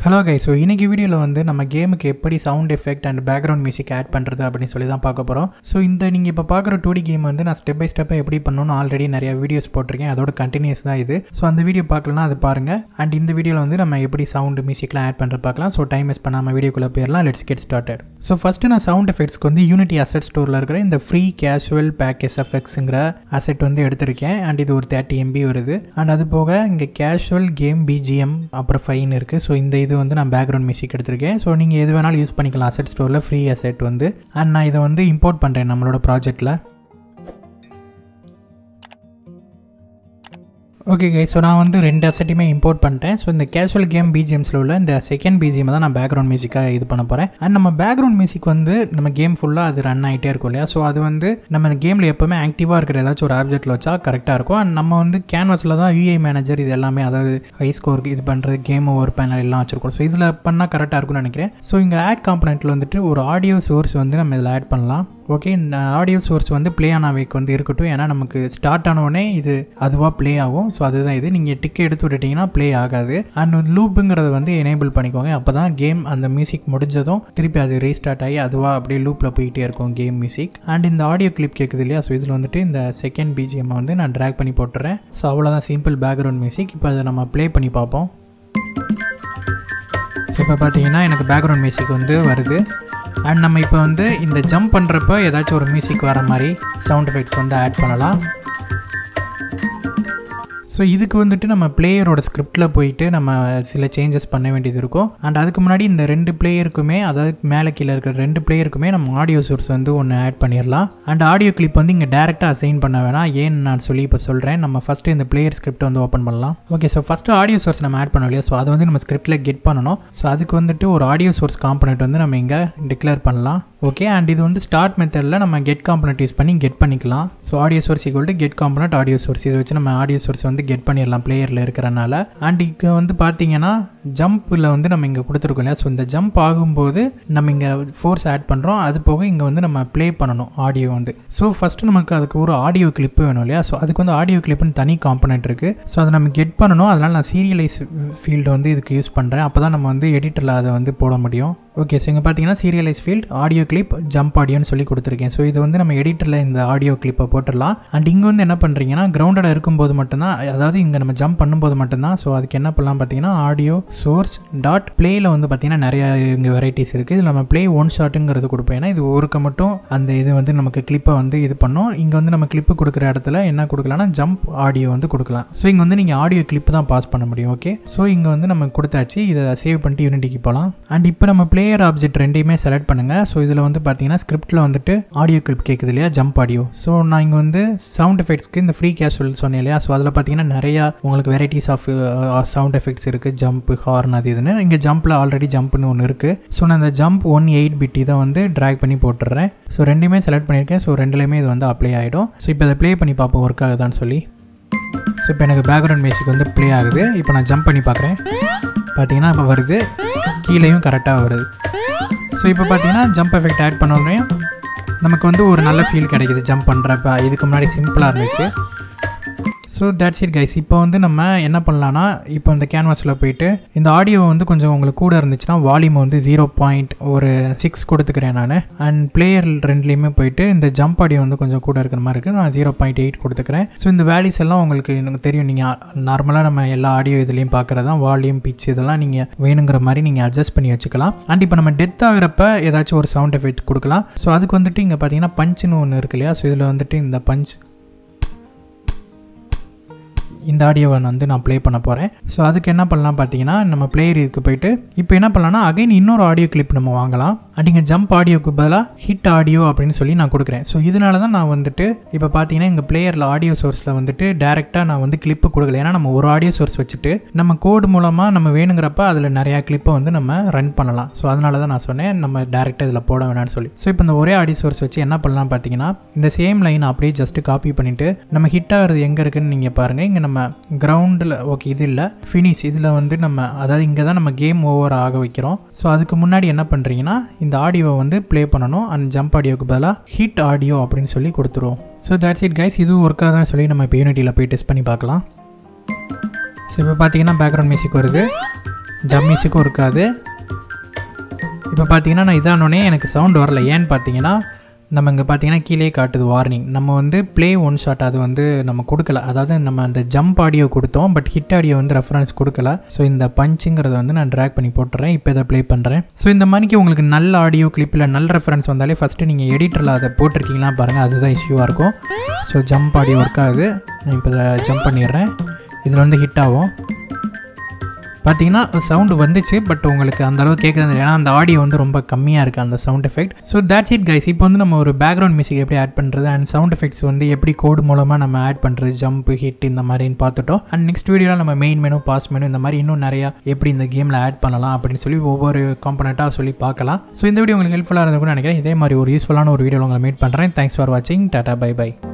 hello guy so இன்னைக்கு வீடியோவில் வந்து நம்ம கேமுக்கு எப்படி sound effect and background music add பண்ணுறது அப்படின்னு சொல்லி தான் பார்க்க போகிறோம் ஸோ இந்த நீங்கள் இப்போ பார்க்குற டூ டி கேம் வந்து நான் ஸ்டெப் பை ஸ்டெப்பாக எப்படி பண்ணணும்னு ஆல்ரெடி நிறைய வீடியோஸ் போட்டிருக்கேன் அதோட கண்டினியூஸ் தான் இது ஸோ அந்த வீடியோ பார்க்கலனா அது பாருங்கள் அண்ட் இந்த வீடியோவில் வந்து நம்ம எப்படி சவுண்ட் மியூசிக்லாம் ஆட் பண்ணுறது பார்க்கலாம் ஸோ டைம் வேஸ்ட் பண்ணாமல் வீடியோக்குள்ளே போயிடலாம் let's get started so first நான் சவுண்ட் எஃபெக்ட்ஸ்க்கு வந்து யூனிட்டி அசெட் ஸ்டோரில் இருக்கிற இந்த ஃப்ரீ கேஷுவல் பேக் எஸ்எஃப்எக்ஸுங்கிற அசெட் வந்து எடுத்திருக்கேன் அண்ட் இது ஒரு தேர்ட்டி எம்பி வருது அண்ட் அது போக இங்கே கேஷுவல் கேம் பிஜிஎம் அப்புறம் ஃபைன் இருக்குது ஸோ இந்த இது வந்து நான் பேக்ரவுண்ட் மியூசிக் எடுத்திருக்கேன் ஸோ நீங்கள் எது வேணாலும் யூஸ் பண்ணிக்கலாம் அசெட் ஸ்டோரில் ஃப்ரீ அசெட் வந்து அண்ட் நான் இதை வந்து இம்போர்ட் பண்ணுறேன் நம்மளோட ப்ராஜெக்ட்டில் ஓகே கை ஸோ நான் வந்து ரெண்டு அசெட்டையுமே இம்போர்ட் பண்ணிட்டேன் ஸோ இந்த கேஷுவல் கேம் பிஜிஎம்ஸில் உள்ள இந்த செகண்ட் பிஜிஎம் தான் நான் பேக்ரவுண்ட் மியூசிக்காக இது பண்ண போகிறேன் அண்ட் நம்ம பேக்ரவுண்ட் மியூசிக் வந்து நம்ம கேம் ஃபுல்லாக அது ரன் ஆகிட்டே இருக்கும் இல்லையா ஸோ அது வந்து நம்ம இந்த கேமில் எப்போவுமே ஆக்டிவாக இருக்கிற ஏதாச்சும் ஒரு ஆப்ஜெக்ட்டில் வச்சா கரெக்டாக இருக்கும் அண்ட் நம்ம வந்து கேன்வாஸில் தான் யூஐ மேனேஜர் இது எல்லாமே அதாவது ஹை ஸ்கோர் இது பண்ணுறது கேம் ஓவர் பேனல் எல்லாம் வச்சிருக்கோம் ஸோ இதில் பண்ணால் கரெக்டாக இருக்கும்னு நினைக்கிறேன் ஸோ இங்கே ஆட் காம்பனெண்ட்டில் வந்துட்டு ஒரு ஆடியோ சோர்ஸ் வந்து நம்ம இதில் ஆட் பண்ணலாம் ஓகே இந்த ஆடியோ சோர்ஸ் வந்து ப்ளே ஆன வேக் வந்து இருக்கட்டும் ஏன்னா நமக்கு ஸ்டார்ட் ஆனவுடனே இது அதுவாக ப்ளே ஆகும் ஸோ அதுதான் இது நீங்கள் டிக்கெட் எடுத்து விட்டுட்டிங்கன்னா ப்ளே ஆகாது அண்ட் லூப்புங்கிறத வந்து எனேபிள் பண்ணிக்கோங்க அப்போ தான் கேம் அந்த மியூசிக் முடிஞ்சதும் திருப்பி அது ரீஸ்டார்ட் ஆகி அதுவாக அப்படியே லூப்பில் போயிட்டே இருக்கும் கேம் மியூசிக் அண்ட் இந்த ஆடியோ கிளிப் கேட்குது இல்லையா ஸோ இதில் வந்துட்டு இந்த செகண்ட் பிஜிஎம் வந்து நான் ட்ராக் பண்ணி போட்டுறேன் ஸோ அவ்வளோதான் சிம்பிள் பேக்ரவுண்ட் மியூசிக் இப்போ அதை நம்ம ப்ளே பண்ணி பார்ப்போம் ஸோ இப்போ பார்த்தீங்கன்னா எனக்கு பேக்ரவுண்ட் மியூசிக் வந்து வருது அண்ட் நம்ம இப்போ வந்து இந்த ஜம்ப் பண்ணுறப்ப ஏதாச்சும் ஒரு மியூசிக் வர மாதிரி சவுண்ட் எஃபெக்ட்ஸ் வந்து ஆட் பண்ணலாம் ஸோ இதுக்கு வந்துட்டு நம்ம பிளேயரோட ஸ்கிரிப்டில் போயிட்டு நம்ம சில சேஞ்சஸ் பண்ண வேண்டியது இருக்கும் அண்ட் அதுக்கு முன்னாடி இந்த ரெண்டு பிளேயருக்குமே அதாவது மேலே கீழே இருக்கிற ரெண்டு பிளேயருக்குமே நம்ம ஆடியோ சோர்ஸ் வந்து ஒன்று ஆட் பண்ணிடலாம் அண்ட் ஆடியோ கிளிப் வந்து இங்கே டேரெக்டாக அசைன் பண்ண வேணாம் ஏன்னு நான் சொல்லி இப்போ சொல்கிறேன் நம்ம ஃபஸ்ட்டு இந்த பிளேயர் ஸ்கிரிப்ட் வந்து ஓப்பன் பண்ணலாம் okay so first audio source நம்ம ஆட் பண்ணோம் இல்லையா ஸோ அதை வந்து நம்ம ஸ்கிரிப்டில் கெட் பண்ணணும் ஸோ அதுக்கு வந்துட்டு ஒரு ஆடியோ சோர்ஸ் காம்பனெண்ட் வந்து நம்ம இங்கே டிக்ளேர் பண்ணலாம் ஓகே அண்ட் இது வந்து ஸ்டார்ட் மெத்தடில் நம்ம கெட் காம்பனெண்ட் யூஸ் பண்ணி கெட் பண்ணிக்கலாம் so audio source equal to get component audio source இதை வச்சு நம்ம ஆடியோ சோர்ஸ் வந்து கெட் பண்ணிடலாம் பிளேயரில் இருக்கிறனால அண்ட் இங்கே வந்து பார்த்தீங்கன்னா ஜம்பில் வந்து நம்ம இங்கே கொடுத்துருக்கோம் இல்லையா ஸோ இந்த ஜம்ப் ஆகும்போது நம்ம இங்கே ஃபோர்ஸ் ஆட் பண்ணுறோம் அது போக இங்கே வந்து நம்ம ப்ளே பண்ணணும் ஆடியோ வந்து ஸோ ஃபஸ்ட்டு நமக்கு அதுக்கு ஒரு ஆடியோ கிளிப்பு வேணும் இல்லையா ஸோ அதுக்கு வந்து ஆடியோ கிளிப்புன்னு தனி காம்பனெண்ட் இருக்குது ஸோ அதை நம்ம கெட் பண்ணணும் அதனால் நான் சீரியலைஸ் ஃபீல்டு வந்து இதுக்கு யூஸ் பண்ணுறேன் அப்போ தான் நம்ம வந்து எடிட்டரில் அதை வந்து போட முடியும் ஓகே ஸோ இங்கே பார்த்தீங்கன்னா serialize field audio clip jump ஆடியோன்னு சொல்லி கொடுத்துருக்கேன் ஸோ இது வந்து நம்ம எடிட்டரில் இந்த ஆடியோ கிளிப்பை போட்டுடலாம் அண்ட் இங்கே வந்து என்ன பண்ணுறீங்கன்னா கிரவுண்டடாக இருக்கும்போது மட்டும்தான் அதாவது இங்கே நம்ம ஜம்ப் பண்ணும்போது மட்டும்தான் ஸோ அதுக்கு என்ன பண்ணலாம் பார்த்தீங்கன்னா ஆடியோ சோர்ஸ் டாட் பிளேயில் வந்து பார்த்தீங்கன்னா நிறைய இங்கே வெரைட்டிஸ் இருக்குது இதில் நம்ம ப்ளே ஒன் ஷாட்டுங்கிறது கொடுப்போம் ஏன்னா இது ஒருக்க மட்டும் அந்த இது வந்து நமக்கு கிளிப்பை வந்து இது பண்ணோம் இங்கே வந்து நம்ம கிளிப்பு கொடுக்குற இடத்துல என்ன கொடுக்கலாம்னா ஜம்ப் ஆடியோ வந்து கொடுக்கலாம் ஸோ இங்கே வந்து நீங்கள் ஆடியோ கிளிப்பு தான் பாஸ் பண்ண முடியும் ஓகே ஸோ இங்கே வந்து நம்ம கொடுத்தாச்சு இதை சேவ் பண்ணிட்டு யூனிட்டிக்கு போகலாம் அண்ட் இப்போ நம்ம பிளேயர் ஆப்ஜெக்ட் ரெண்டையுமே செலக்ட் பண்ணுங்கள் ஸோ இதில் வந்து பார்த்தீங்கன்னா ஸ்கிரிப்டில் வந்துட்டு ஆடியோ கிளிப் கேட்குது இல்லையா ஜம்ப் ஆடியோ ஸோ நான் இங்கே வந்து சவுண்ட் எஃபெக்ட்ஸ்க்கு இந்த ஃப்ரீ கேஷுவல் சொன்னேன் இல்லையா ஸோ அதில் பார்த்தீங்கன்னா நிறையா உங்களுக்கு வெரைட்டிஸ் ஆஃப் சவுண்ட் எஃபெக்ட்ஸ் இருக்குது ஜம்ப் ஹார்ன் அது இதுன்னு இங்கே ஜம்பில் ஆல்ரெடி ஜம்ப்னு ஒன்று இருக்குது ஸோ நான் இந்த ஜம்ப் ஒன் எயிட் பிட் இதை வந்து ட்ராக் பண்ணி போட்டுடுறேன் ஸோ ரெண்டுமே செலக்ட் பண்ணியிருக்கேன் ஸோ ரெண்டுலேயுமே இது வந்து அப்ளை ஆகிடும் ஸோ இப்போ அதை ப்ளே பண்ணி பார்ப்போம் ஒர்க் ஆகுதான்னு சொல்லி ஸோ இப்போ எனக்கு பேக்ரவுண்ட் மியூசிக் வந்து ப்ளே ஆகுது இப்போ நான் ஜம்ப் பண்ணி பார்க்குறேன் பார்த்தீங்கன்னா இப்போ வருது கீழேயும் கரெக்டாக வருது ஸோ இப்போ பார்த்தீங்கன்னா ஜம்ப் எஃபெக்ட் ஆட் பண்ணோடனே நமக்கு வந்து ஒரு நல்ல ஃபீல் கிடைக்குது ஜம்ப் பண்ணுறப்ப இதுக்கு முன்னாடி சிம்பிளாக இருந்துச்சு ஸோ தட்ஸ் இட் கைஸ் இப்போ வந்து நம்ம என்ன பண்ணலான்னா இப்போ இந்த கேன்வாஸில் போயிட்டு இந்த ஆடியோ வந்து கொஞ்சம் உங்களுக்கு கூட இருந்துச்சுன்னா வால்யூம் வந்து ஜீரோ பாயிண்ட் ஒரு சிக்ஸ் கொடுத்துக்கிறேன் நான் அண்ட் பிளேயர் ரெண்டுலேயுமே போயிட்டு இந்த ஜம்ப் ஆடியோ வந்து கொஞ்சம் கூட இருக்கிற மாதிரி இருக்குது நான் ஜீரோ பாயிண்ட் எயிட் கொடுத்துக்கிறேன் ஸோ இந்த வேல்யூஸ் எல்லாம் உங்களுக்கு எனக்கு தெரியும் நீங்கள் நார்மலாக நம்ம எல்லா ஆடியோ இதுலேயும் பார்க்குறது தான் வால்யூம் பிச் இதெல்லாம் நீங்கள் வேணுங்கிற மாதிரி நீங்கள் அட்ஜஸ்ட் பண்ணி வச்சுக்கலாம் அண்ட் இப்போ நம்ம டெத் ஆகிறப்ப ஏதாச்சும் ஒரு சவுண்ட் எஃபெக்ட் கொடுக்கலாம் ஸோ அதுக்கு வந்துட்டு இங்கே பார்த்தீங்கன்னா பஞ்சுன்னு ஒன்று இருக்கு இல்லையா ஸோ இதில் வந்துட்டு இந்த பஞ்ச் இந்த ஆடியோவை வந்து நான் ப்ளே பண்ண போகிறேன் ஸோ அதுக்கு என்ன பண்ணலாம் பார்த்தீங்கன்னா நம்ம பிளேயர் இதுக்கு போயிட்டு இப்போ என்ன பண்ணலாம்னா அகைன் இன்னொரு ஆடியோ கிளிப் நம்ம வாங்கலாம் அண்ட் இங்கே ஜம்ப் ஆடியோக்கு பதிலாக ஹிட் ஆடியோ அப்படின்னு சொல்லி நான் கொடுக்குறேன் ஸோ இதனால தான் நான் வந்துட்டு இப்போ பார்த்தீங்கன்னா எங்கள் பிளேயரில் ஆடியோ சோர்ஸில் வந்துட்டு டேரெக்டாக நான் வந்து கிளிப்பு கொடுக்கல ஏன்னா நம்ம ஒரு ஆடியோ சோர்ஸ் வச்சுட்டு நம்ம கோடு மூலமாக நம்ம வேணுங்கிறப்ப அதில் நிறையா கிளிப்பை வந்து நம்ம ரன் பண்ணலாம் ஸோ அதனால தான் நான் சொன்னேன் நம்ம டேரெக்டாக இதில் போட வேணாம்னு சொல்லி ஸோ இப்போ இந்த ஒரே ஆடியோ சோர்ஸ் வச்சு என்ன பண்ணலாம் பார்த்தீங்கன்னா இந்த சேம் லைன் அப்படியே ஜஸ்ட்டு காப்பி பண்ணிவிட்டு நம்ம ஹிட் ஆகிறது எங்கே இருக்குன்னு நீங்கள் பாருங்கள் இங்கே நம்ம கிரவுண்டில் ஓகே இது இல்லை ஃபினிஷ் இதில் வந்து நம்ம அதாவது இங்கே தான் நம்ம கேம் ஓவர் ஆக வைக்கிறோம் ஸோ அதுக்கு முன்னாடி என்ன பண்ணுறீங்கன்னா இந்த ஆடியோவை வந்து ப்ளே பண்ணணும் அண்ட் ஜம்ப் ஆடியோக்கு பதிலாக ஹிட் ஆடியோ அப்படின்னு சொல்லி கொடுத்துருவோம் ஸோ தட்ஸ் இட் கைஸ் இது ஒர்க் ஆகுதுன்னு சொல்லி நம்ம இப்போ யூனிட்டியில் போய் டெஸ்ட் பண்ணி பார்க்கலாம் ஸோ இப்போ பார்த்தீங்கன்னா பேக்ரவுண்ட் மியூசிக் வருது ஜம்மிஸுக்கும் இருக்காது இப்போ பார்த்தீங்கன்னா நான் இதானோடனே எனக்கு சவுண்ட் வரல ஏன்னு பார்த்தீங்கன்னா நம்ம இங்கே பார்த்தீங்கன்னா கீழே காட்டுது வார்னிங் நம்ம வந்து ப்ளே ஒன் ஷாட் அது வந்து நம்ம கொடுக்கல அதாவது நம்ம அந்த ஜம்ப் ஆடியோ கொடுத்தோம் பட் ஹிட் ஆடியோ வந்து ரெஃபரன்ஸ் கொடுக்கல ஸோ இந்த பஞ்சுங்கிறத வந்து நான் ட்ராக் பண்ணி போட்டுறேன் இப்போ இதை ப்ளே பண்ணுறேன் ஸோ இந்த மாதிரிக்கு உங்களுக்கு நல்ல ஆடியோ கிளிப் இல்லை நல்ல ரெஃபரன்ஸ் வந்தாலே ஃபஸ்ட்டு நீங்கள் எடிட்டரில் அதை போட்டிருக்கீங்களா பாருங்கள் அதுதான் இஷ்யூவாக இருக்கும் ஸோ ஜம்ப் ஆடியோ ஒர்க் ஆகுது நான் இப்போ இதை ஜம்ப் பண்ணிடுறேன் இதில் வந்து ஹிட் ஆகும் பார்த்தீங்கன்னா சவுண்டு வந்துச்சு பட் உங்களுக்கு அந்த அளவு கேட்குறது ஏன்னா அந்த ஆடியோ வந்து ரொம்ப கம்மியாக இருக்குது அந்த sound effect so that's it guys இப்போ வந்து நம்ம ஒரு பேக்ரவுண்ட் மியூசிக் எப்படி ஆட் பண்ணுறது அண்ட் சவுண்ட் எஃபெக்ட்ஸ் வந்து எப்படி கோடு மூலமாக நம்ம ஆட் பண்ணுறது ஜம்ப் ஹிட் இந்த மாதிரின்னு பார்த்துட்டோம் அண்ட் நெக்ஸ்ட் வீடியோவில் நம்ம மெயின் மெனு பாஸ் மெனு இந்த மாதிரி இன்னும் நிறையா எப்படி இந்த கேமில் ஆட் பண்ணலாம் அப்படின்னு சொல்லி ஒவ்வொரு காம்பனண்ட்டாக சொல்லி பார்க்கலாம் ஸோ இந்த வீடியோ உங்களுக்கு ஹெல்ப்ஃபுல்லாக இருந்திருக்கும்னு நினைக்கிறேன் இதே மாதிரி ஒரு யூஸ்ஃபுல்லான ஒரு வீடியோ உங்களை மீட் பண்ணுறேன் தேங்க்ஸ் ஃபார் வாட்சிங் டாடா பை பை